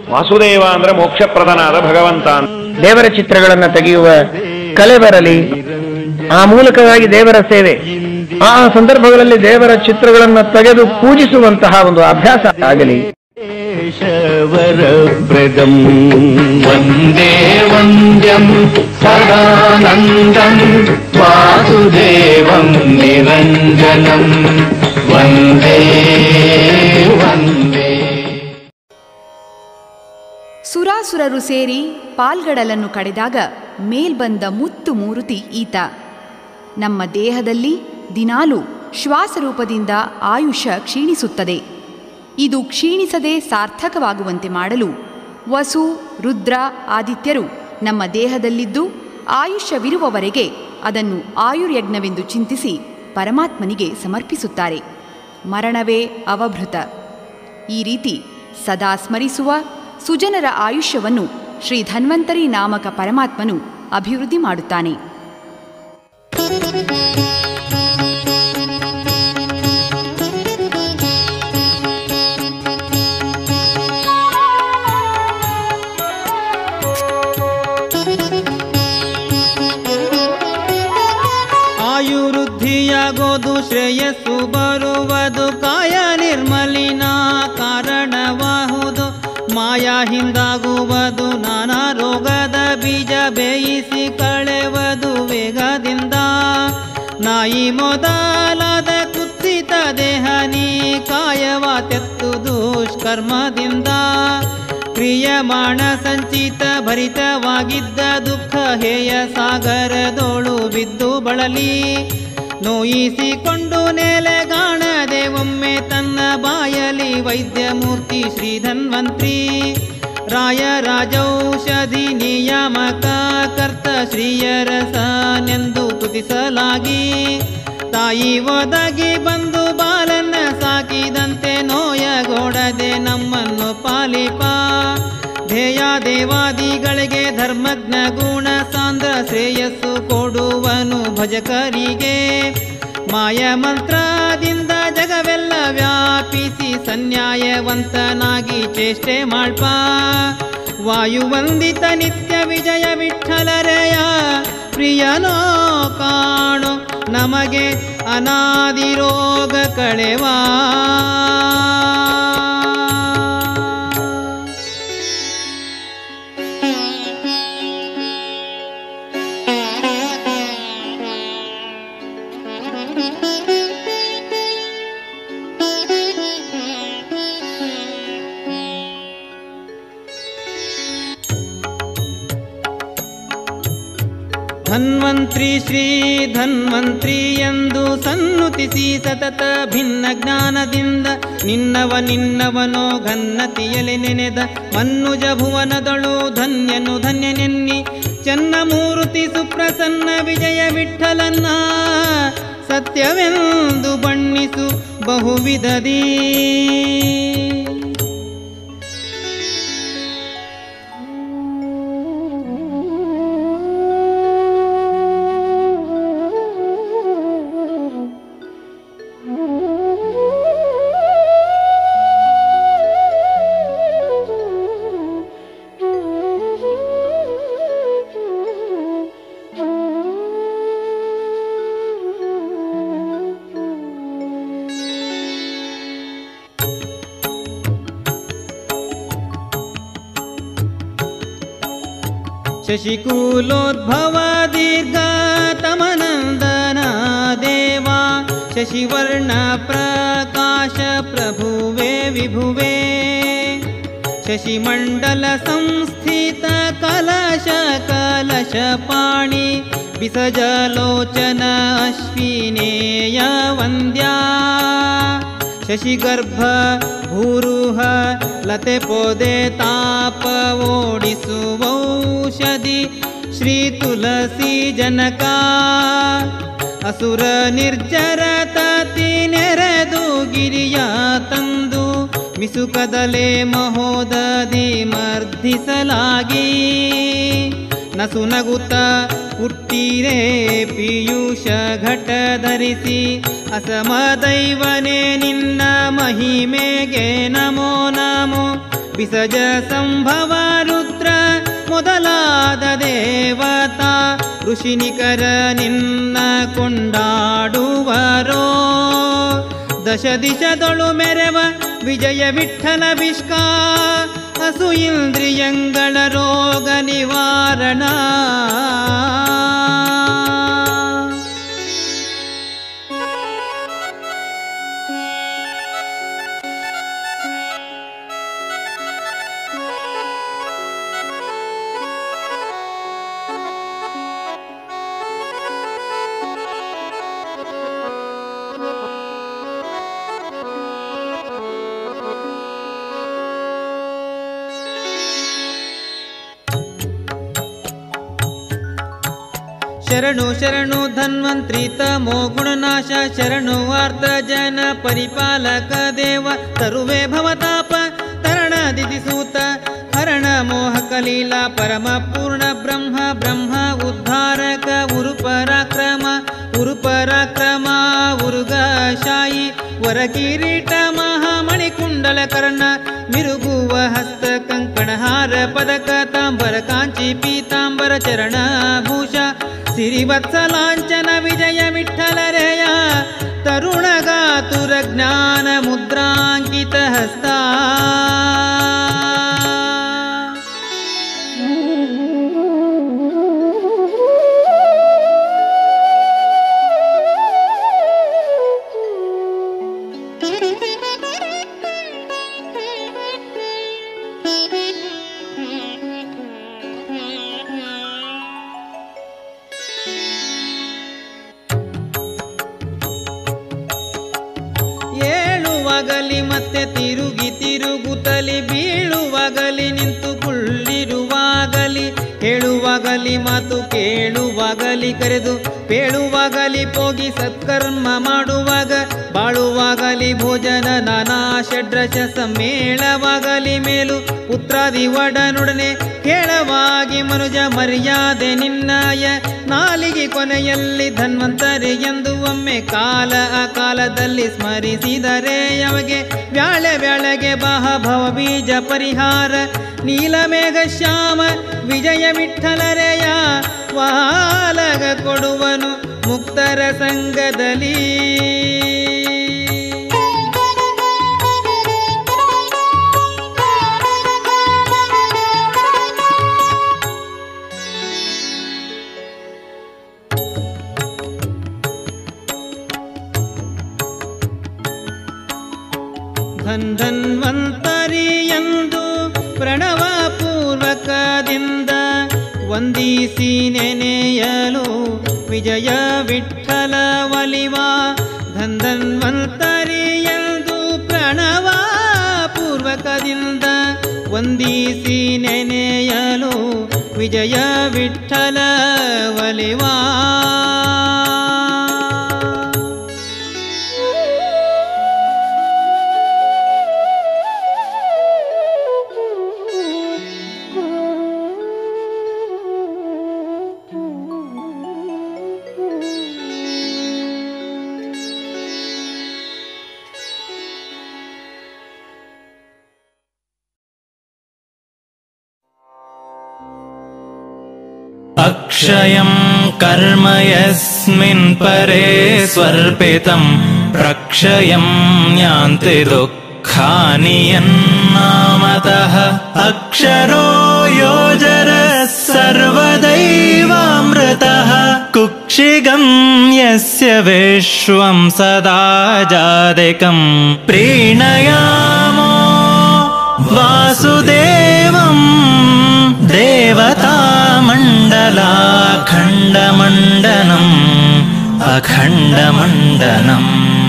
ವಾಸುದೇವ ಅಂದ್ರೆ ಮೋಕ್ಷಪ್ರದನಾದ ಭಗವಂತ ಅಂತ. ದೇವರ ಚಿತ್ರಗಳನ್ನು ತೆಗೆಯುವ ಕಲೆ ಬರಲಿ ಆ ಮೂಲಕವಾಗಿ ದೇವರ ಸೇವೆ ಆ ಸಂದರ್ಭಗಳಲ್ಲಿ ದೇವರ ಚಿತ್ರಗಳನ್ನು ತೆಗೆದು ಪೂಜಿಸುವಂತಹ ಒಂದು ಅಭ್ಯಾಸ ಆಗಲಿ ಕೇಶವರಪ್ರದಂ ವಂದೇ ವಂದ್ಯಂ ಸದಾನಂದಂ ವಾಸುದೇವಂ ನಿರಂಜನಂ ವಂದೇ ವಂದೇ ಸುರಾಸುರರು ಸೇರಿ ಪಾಲ್ಗಡಲನ್ನು ಕಡೆದಾಗ ಮೇಲ್ಬಂದ ಮುತ್ತು ಮೂರುತಿ ಈತ ನಮ್ಮ ದೇಹದಲ್ಲಿ ದಿನಾಲೂ ಶ್ವಾಸರೂಪದಿಂದ ಆಯುಷ್ಯ ಕ್ಷೀಣಿಸುತ್ತದೆ ಇದು ಕ್ಷೀಣಿಸದೆ ಸಾರ್ಥಕವಾಗುವಂತೆ ಮಾಡಲು ವಸು ರುದ್ರ ಆದಿತ್ಯರು ನಮ್ಮ ದೇಹದಲ್ಲಿದ್ದು ಆಯುಷ್ಯವಿರುವವರೆಗೆ ಅದನ್ನು ಆಯುರ್ಯಜ್ಞವೆಂದು ಚಿಂತಿಸಿ ಪರಮಾತ್ಮನಿಗೆ ಸಮರ್ಪಿಸುತ್ತಾರೆ ಮರಣವೇ ಅವಭೃತ ಈ ರೀತಿ ಸದಾ ಸ್ಮರಿಸುವ ಸುಜನರ ಆಯುಷ್ಯವನ್ನು ಶ್ರೀ ಧನ್ವಂತರಿ ನಾಮಕ ಪರಮಾತ್ಮನು ಅಭಿವೃದ್ಧಿ ಮಾಡುತ್ತಾನೆ ಆಯುವೃದ್ಧಿಯಾಗೋದು ಶ್ರೇಯಸ್ಸು ಬರುವುದು ಕಾಯ ನಿರ್ಮಲಿನ ಕಾರಣವಾಹುದು ಮಾಯಾ ಹಿಂದಾಗುವುದು ನಾನಾ ರೋಗದ ಬೀಜ ಬೇಯಿಸಿ ಕಳೆವುದು ವೇಗದಿಂದ ನಾಯಿ ಮೊದಲಾದ ಕುತ್ಸಿತ ದೇಹ ನೀ ಕಾಯವ ತೆತ್ತು ದುಷ್ಕರ್ಮದಿಂದ ಕ್ರಿಯಮಾಣ ಸಂಚಿತ ಭರಿತವಾಗಿದ್ದ ದುಃಖ ಹೇಯ ಸಾಗರದೋಳು ಬಿದ್ದು ಬಳಲಿ ನೋಯಿಸಿಕೊಂಡು ನೆಲೆಗಾಣದೆ ಒಮ್ಮೆ ತನ್ನ ಬಾಯಲಿ ವೈದ್ಯಮೂರ್ತಿ ಶ್ರೀ ಧನ್ವಂತ್ರಿ ರಾಯ ರಾಜೌಷಧಿ ನಿಯಾಮಕ ಕರ್ತ ಶ್ರೀಯರಸನೆಂದು ತುತಿಸಲಾಗಿ ತಾಯಿ ಒದಗಿ ಬಂದು ಬಾಲನ್ನ ಸಾಕಿದಂತೆ ನೋಯಗೋಡದೆ ನಮ್ಮನ್ನು ಪಾಲಿಪ ಧ್ಯೇಯ ದೇವಾದಿಗಳಿಗೆ ಧರ್ಮಜ್ಞ ಗುಣ ಸಾಂದ್ರ ಶ್ರೇಯಸ್ಸು ಕೊಡುವನು ಭಜಕರಿಗೆ ಮಾಯ ಮಂತ್ರದಿಂದ ಜಗವೆಲ್ಲ ವ್ಯಾಪಿಸಿ ಸನ್ಯಾಯವಂತನಾಗಿ ಚೇಷ್ಟೆ ಮಾಡ್ಪ ವಾಯುವಂದಿತ ನಿತ್ಯ ವಿಜಯ ವಿಠಲರೆಯ ಪ್ರಿಯನೋ ಕಾಣು ನಮಗೆ ಅನಾದಿ ರೋಗ ಕಳೆವಾ ಧನ್ವಂತ್ರಿ ಶ್ರೀ ಧನ್ವಂತ್ರಿ ಎಂದು ಸನ್ನುತಿಸಿ ಸತತ ಭಿನ್ನ ಜ್ಞಾನದಿಂದ ನಿನ್ನವ ನಿನ್ನವನೋ ಘನ್ನತಿಯಲಿ ನೆನೆದ ಮನ್ನುಜ ಭುವನದಳು ಧನ್ಯನು ಧನ್ಯನೆನ್ನಿ ಚನ್ನಮೂರ್ತಿ ಸುಪ್ರಸನ್ನ ವಿಜಯ ವಿಠಲನ್ನ ಸತ್ಯವೆಂದು ಬಣ್ಣಿಸು ಬಹುವಿಧದೀ ಶಶಿಕೂಲೋದ್ಭವ ದೀರ್ಘತಮನಂದನ ದೇವಾ ಶಶಿವರ್ಣ ಪ್ರಕಾಶ ಪ್ರಭುವೆ ವಿಭುವೆ ಶಶಿಮಂಡಲ ಸಂಸ್ಥಿತ ಕಲಶ ಕಲಶ ಪಾಣಿ ಬಿಸಜಲೋಚನ ಅಶ್ವಿನೇಯ ವಂದ್ಯಾ ಶಶಿಗರ್ಭ ಭೂರುಹ ಲತೆ ಪೊದೆ ತಾಪ ಓಡಿಸುವೌಷಧಿ ಶ್ರೀ ತುಳಸಿ ಜನಕ ಅಸುರ ನಿರ್ಜರ ತತಿ ನೆರೆದು ಗಿರಿಯ ತಂದು ಮಿಸುಕದಲೆ ಮಹೋದದಿ ಮರ್ಧಿಸಲಾಗಿ ನಸು ನಗುತ್ತ ಹುಟ್ಟಿರೇ ಪಿಯೂಷ ಘಟ ಧರಿಸಿ ಅಸಮ ದೈವನೇ ನಿನ್ನ ಮಹಿಮೆಗೆ ನಮೋ ನಮೋ ವಿಸಜ ಸಂಭವ ರುದ್ರ ಮೊದಲಾದ ದೇವತಾ ಋಷಿನಿಕರ ನಿನ್ನ ಕೊಂಡಾಡುವರೋ ದಶ ದಿಶದೊಳು ಮೆರವ ವಿಜಯ ವಿಠಲ ವಿಷ್ಕಾ ಹಸು ಇಂದ್ರಿಯಂಗಳ ರೋಗ ನಿವಾರಣ ಶರಣು ಶರಣು ಧನ್ವಂತ್ರಿ ತಮೋ ಗುಣನಾಶ ಶರಣು ವಾರ್ತ ಜನ ಪರಿಪಾಲಕ ದೇವ ತರುವೆ ಭವತಾಪ ತರಣ ದಿದಿಸೂತ ಹರಣ ಮೋಹ ಕಲೀಲ ಪರಮ ಪೂರ್ಣ ಬ್ರಹ್ಮ ಬ್ರಹ್ಮ ಉದ್ಧಾರಕ ಉರು ಪರಾಕ್ರಮ ಉರು ಪರಾಕ್ರಮ ಉರುಗಶಾಯಿ ವರ ಕಿರೀಟ ಮಹಾಮಣಿ ಕುಂಡಲ ಕರ್ಣ ಮಿರುಗುವ ಹಸ್ತ ಕಂಕಣಹಾರ ಪದಕ ತಾಂಬರ ಕಾಂಚಿ ಪೀತಾಂಬರ ಚರಣ ಭೂಷ ಸಿರಿವತ್ಸಲಾಂಚನ ವಿಜಯ ವಿಠಲರೆಯ ತರುಣಗಾತುರ ಜ್ಞಾನ ಮುದ್ರಾಂಕಿತ ಹಸ್ತ ಏಳುವಾಗಲಿ ಮತ್ತೆ ತಿರುಗಿ ತಿರುಗುತ್ತಲಿ ಬೀಳುವಾಗಲಿ ನಿಂತು ಕುಳ್ಳಿರುವಾಗಲಿ ಹೇಳುವಾಗಲಿ ಮಾತು ಕೇಳುವಾಗಲಿ ಕರೆದು ಪೇಳುವಾಗಲಿ ಪೋಗಿ ಸತ್ಕರ್ಮ ಮಾಡುವಾಗ ಬಾಳುವಾಗಲಿ ಭೋಜನ ನಾನಾ ಷಡ್ರಶ ಸಮ್ಮೇಳವಾಗಲಿ ಮೇಲು ಪುತ್ರಾದಿ ಒಡನೊಡನೆ ಕೇಳವಾಗಿ ಮನುಜ ಮರ್ಯಾದೆ ನಿನ್ನಾಯ ನಾಲಿಗೆ ಕೊನೆಯಲ್ಲಿ ಧನ್ವಂತರಿ ಎಂದು ಒಮ್ಮೆ ಕಾಲ ಅಕಾಲದಲ್ಲಿ ಸ್ಮರಿಸಿದರೆ ಅಮಗೆ ಬ್ಯಾಳೆ ಬ್ಯಾಳೆಗೆ ಬಾಹ ಭವ ಬೀಜ ಪರಿಹಾರ ನೀಲಮೇಘ ಶ್ಯಾಮ ವಿಜಯ ವಿಠಲರೆಯ ವಾಲಗ ಕೊಡುವನು ಮುಕ್ತರ ಸಂಘದಲ್ಲಿ ಧನ್ ಧನ್ವಂತರಿ ಎಂದು ಪ್ರಣವ ಪೂರ್ವಕದಿಂದ ವಂದಿಸಿ ನೆನೆಯಲು ವಿಜಯ ವಿಠಲ ಒಲಿವ ಧನ್ ಧನ್ವಂತರಿ ಎಂದು ಪ್ರಣವ ಪೂರ್ವಕದಿಂದ ವಂದಿಸಿ ನೆನೆಯಲು ವಿಜಯ ವಿಠಲ ಒಲಿವಾ अक्षयम् कर्म यस्मिन् परे स्वर्पितम् प्रक्षयम् यान्ति दुःखानि यन्नामतः अक्षरो योजरः सर्वदैवामृतः कुक्षिगम् यस्य विश्वम् सदा जादिकम् प्रीणयामो वासुदेवम् देवतामण्डलाखण्डमण्डनम् अखण्डमण्डनम्